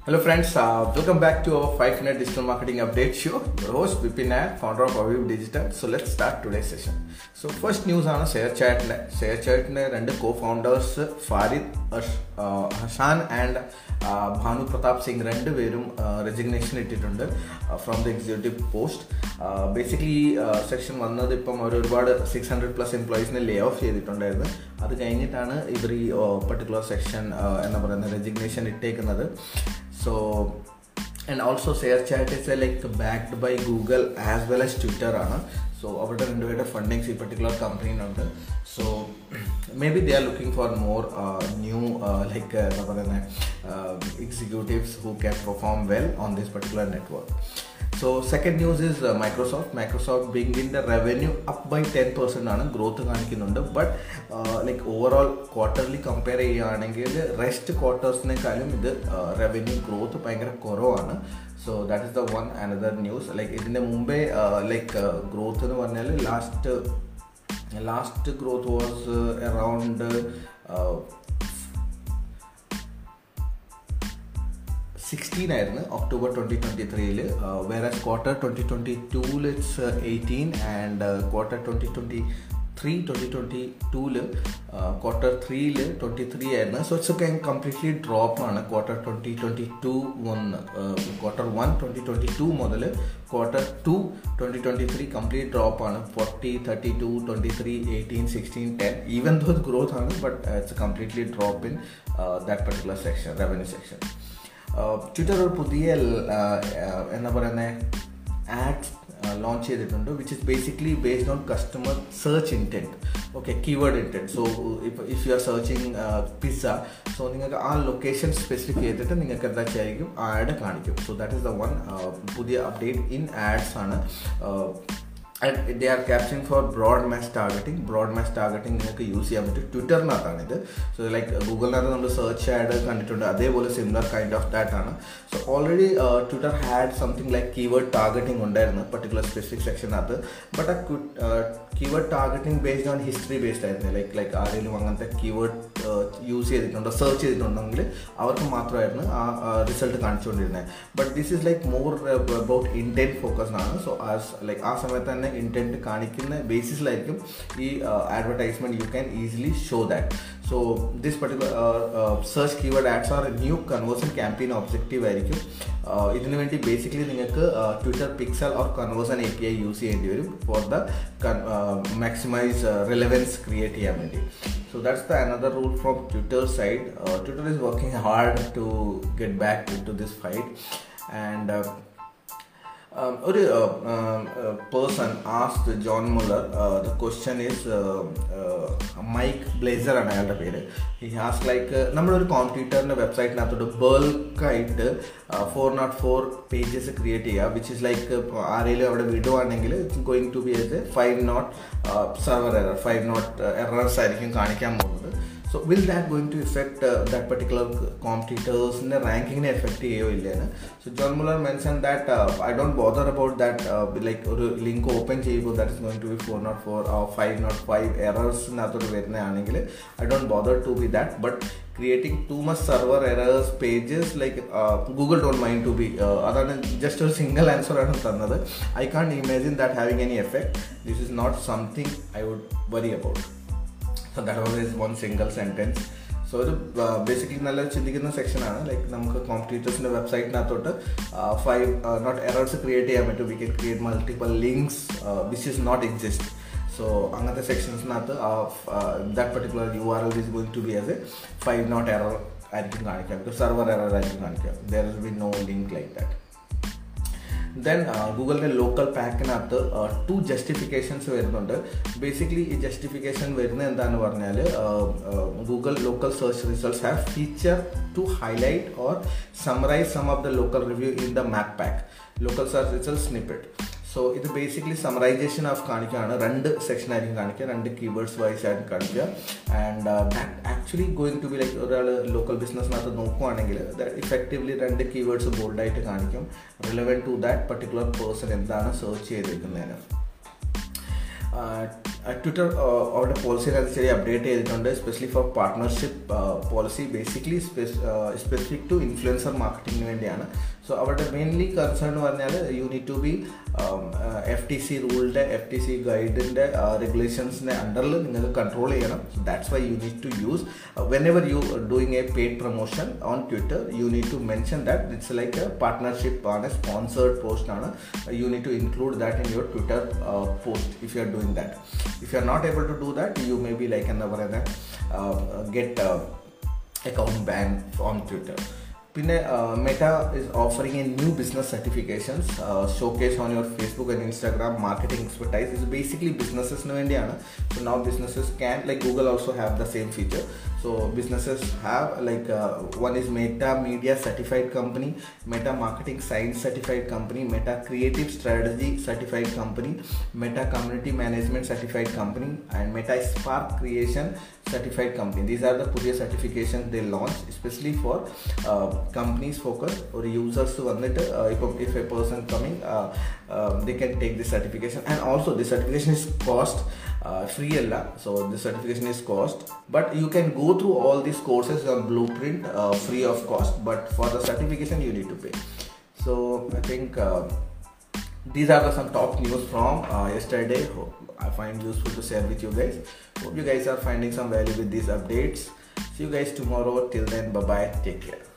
Hello friends, uh, welcome back to our 5 minute digital marketing update show. Your host Vipin Nair, founder of Aviv Digital. So let's start today's session. So first news ആണ് share ചാറ്റിൻ്റെ share ചാറ്റിൻ്റെ രണ്ട് co founders Farid Ahsan and Bhanu Pratap Singh രണ്ടുപേരും resignation ഇട്ടിട്ടുണ്ട് from the executive post basically section വന്നത് ഇപ്പം അവർ ഒരുപാട് സിക്സ് ഹൺഡ്രഡ് പ്ലസ് എംപ്ലോയീസിനെ ലേ ഓഫ് ചെയ്തിട്ടുണ്ടായിരുന്നു അത് കഴിഞ്ഞിട്ടാണ് ഇവർ ഈ പർട്ടിക്കുലർ സെക്ഷൻ എന്താ പറയുന്നത് റെസിഗ്നേഷൻ ഇട്ടേക്കുന്നത് so and also share chat is like backed by Google as well as Twitter ആണ് സോ അവരുടെ രണ്ടുപേരുടെ ഫണ്ടിങ്സ് ഈ പർട്ടിക്കുലർ കമ്പനിയിലുണ്ട് so may be they are looking for more new like എന്താ പറയുന്നത് executives who can perform well on this particular network so second news is Microsoft Microsoft ബിങ്കിൻ്റെ revenue up by ten percent ആണ് growth കാണിക്കുന്നുണ്ട് but like overall quarterly compare ചെയ്യുകയാണെങ്കിൽ rest ക്വാർട്ടേഴ്സിനേക്കാളും ഇത് revenue growth ഭയങ്കര കുറവാണ് so that is the one another news like ഇതിൻ്റെ മുമ്പേ like growth എന്ന് പറഞ്ഞാൽ last last growth was around sixteen ആയിരുന്നു ഒക്ടോബർ ട്വൻറ്റി ട്വൻറ്റി ത്രീയിൽ വേറെ ക്വാർട്ടർ ട്വൻറ്റി ട്വൻറ്റി ടൂവിൽ it's eighteen and quarter twenty twenty three twenty twenty ടൂവിൽ quarter ത്രീയിൽ ട്വൻറ്റി ത്രീ ആയിരുന്നു സോ ഇറ്റ്സ് ഒക്കെ കംപ്ലീറ്റ്ലി ഡ്രോപ്പ് ആണ് ക്വാർട്ടർ ട്വൻറ്റി ട്വൻറ്റി ടു വന്ന് quarter one twenty twenty two മുതൽ quarter two twenty twenty three complete drop ആണ് forty thirty two twenty three eighteen sixteen ten even though growth ആണ് but it's completely drop in that particular section revenue section Twitter ഒരു പുതിയ എന്താ പറയുന്നത് ad launch ചെയ്തിട്ടുണ്ട് which is basically based on customer search intent okay keyword intent so ഇപ്പോൾ if you are searching pizza so നിങ്ങൾക്ക് ആ location specific ചെയ്തിട്ട് നിങ്ങൾക്ക് എന്താ ചെയ്യായിരിക്കും ആഡ് കാണിക്കും so that is the one പുതിയ അപ്ഡേറ്റ് ഇൻ ആഡ്സ് ആണ് and they are capturing for broad mass targeting broad mass targeting നിങ്ങൾക്ക് യൂസ് ചെയ്യാൻ പറ്റും ട്വിറ്ററിനകത്താണ് ഇത് സോ ലൈക്ക് ഗൂഗിളിനകത്ത് നമ്മൾ സെർച്ച് ആഡ് കണ്ടിട്ടുണ്ട് അതേപോലെ സിമിലർ കൈൻഡ് ഓഫ് ദാറ്റ് ആണ് so already Twitter had something like keyword targeting ഉണ്ടായിരുന്നു പർട്ടിക്കുലർ സ്പെസിഫിക് സെക്ഷനകത്ത് ബട്ട് ആ keyword targeting based on history based ആയിരുന്നു ലൈക്ക് ലൈക്ക് ആരെങ്കിലും അങ്ങനത്തെ കീവേഡ് യൂസ് ചെയ്തിട്ടുണ്ടോ സെർച്ച് ചെയ്തിട്ടുണ്ടെങ്കിൽ അവർക്ക് മാത്രമായിരുന്നു ആ റിസൾട്ട് കാണിച്ചുകൊണ്ടിരുന്നത് but this is like more about intent focused ആണ് സോ ആസ് ലൈക്ക് ആ സമയത്ത് തന്നെ ഇൻറ്റൻറ്റ് കാണിക്കുന്ന ബേസിസിലായിരിക്കും ഈ advertisement you can easily show that so this particular search keyword ads are new conversion campaign objective ആയിരിക്കും ഇതിനു വേണ്ടി ബേസിക്കലി നിങ്ങൾക്ക് Twitter pixel or conversion A P I use ചെയ്യേണ്ടി വരും for the maximize relevance create ചെയ്യാൻ വേണ്ടി so that's the another rule from Twitter side Twitter is working hard to get back in to this fight and ഒരു person asked John Mueller the question is Mike Blazer ആണ് അയാളുടെ പേര് ഈ has like നമ്മളൊരു കോമ്പറ്റീറ്ററിൻ്റെ വെബ്സൈറ്റിനകത്തോട്ട് ബൾക്കായിട്ട് four not four pages create ചെയ്യുക വിച്ച് ഇസ് ലൈക്ക് ആരെങ്കിലും അവിടെ വിടുവാണെങ്കിൽ it's going to be as a five not server error five not errors ആയിരിക്കും കാണിക്കാൻ പോകുന്നത് so will that going to effect that particular കോമ്പറ്റീറ്റേഴ്സിൻ്റെ റാങ്കിങ്ങിനെ എഫക്ട് ചെയ്യോ ഇല്ലേന്ന് so John Mueller mention that I don't bother about that like ഒരു link open ചെയ്യുമ്പോൾ that is going to be four not four five not five എറേഴ്സിനകത്തോട്ട് വരുന്നതാണെങ്കിൽ I don't bother to be that but creating too much server errors pages like Google don't mind to be അതാണ് just ഒരു single answer ആണ് തന്നത് I can imagine that having any effect this is not something I would worry about so that was is one single sentence so ഒരു basically നല്ല ചിന്തിക്കുന്ന സെക്ഷനാണ് like നമുക്ക് കോമ്പറ്റീറ്റേഴ്സിൻ്റെ വെബ്സൈറ്റിനകത്തോട്ട് ഫൈവ് നോട്ട് എറേഴ്സ് ക്രിയേറ്റ് ചെയ്യാൻ പറ്റും we can create multiple links which is not exist so അങ്ങനത്തെ സെക്ഷൻസിനകത്ത് that particular U R L is going to be as a five not error ആയിരിക്കും കാണിക്കുക ബിക്കോസ് സെർവർ എറർ ആയിരിക്കും കാണിക്കുക there is be no link like that then ഗൂഗിളിൻ്റെ local പാക്കിനകത്ത് two justifications വരുന്നുണ്ട് basically ഈ ജസ്റ്റിഫിക്കേഷൻ വരുന്നത് എന്താണെന്ന് പറഞ്ഞാൽ Google local search results have feature to highlight or summarise some of the local review in the map pack local search result snippet so ഇത് basically summarisation of കാണിക്കുകയാണ് രണ്ട് section ആയിരിക്കും കാണിക്കുക രണ്ട് കീവേഡ്സ് വൈസ് ആയിരിക്കും കാണിക്കുക and that actually going to be like ഒരാൾ local ബിസിനസ്സിനകത്ത് നോക്കുവാണെങ്കിൽ ഇഫക്റ്റീവ്ലി രണ്ട് കീവേഡ്സ് ബോൾഡായിട്ട് കാണിക്കും relevant to that particular person എന്താണ് സെർച്ച് ചെയ്തിരിക്കുന്നതിന് ട്വിറ്റർ അവരുടെ പോളിസിനകത്ത് ചെറിയ അപ്ഡേറ്റ് ചെയ്തിട്ടുണ്ട് especially for partnership policy basically specific to influencer മാർക്കറ്റിംഗിന് വേണ്ടിയാണ് സോ അവരുടെ മെയിൻലി കൺസേൺ എന്ന് പറഞ്ഞാൽ you need to be F T C റൂളിൻ്റെ എഫ് ടി സി ഗൈഡിൻ്റെ റെഗുലേഷൻസിൻ്റെ അണ്ടറിൽ നിങ്ങൾക്ക് കൺട്രോൾ ചെയ്യണം so that's why you need to use whenever you doing a paid promotion on Twitter you need to mention that it's like a partnership ആണ് sponsored post ആണ് you need to include that in your Twitter post if you are doing that if you are not able to do that you may be like എന്താ പറയുന്നത് get account ban on Twitter. Meta is offering a new business certifications showcase on your Facebook and Instagram marketing expertise. It's basically businesses no. So now businesses can, like Google also have the same feature. So businesses have like one is Meta Media certified company, Meta Marketing Science certified company, Meta Creative Strategy certified company, Meta Community Management certified company, and Meta Spark Creation certified company. These are the പുതിയ certifications they launched especially for companies focused or users to വന്നിട്ട് if a person coming they can take this certification and also the certification is cost free അല്ല so the certification is cost but you can go through all these courses on blueprint uh, free of cost but for the certification you need to pay so i think uh, these are the some top news from uh, yesterday Hope i find useful to share with you guys hope you guys are finding some value with these updates see you guys tomorrow till then bye bye take care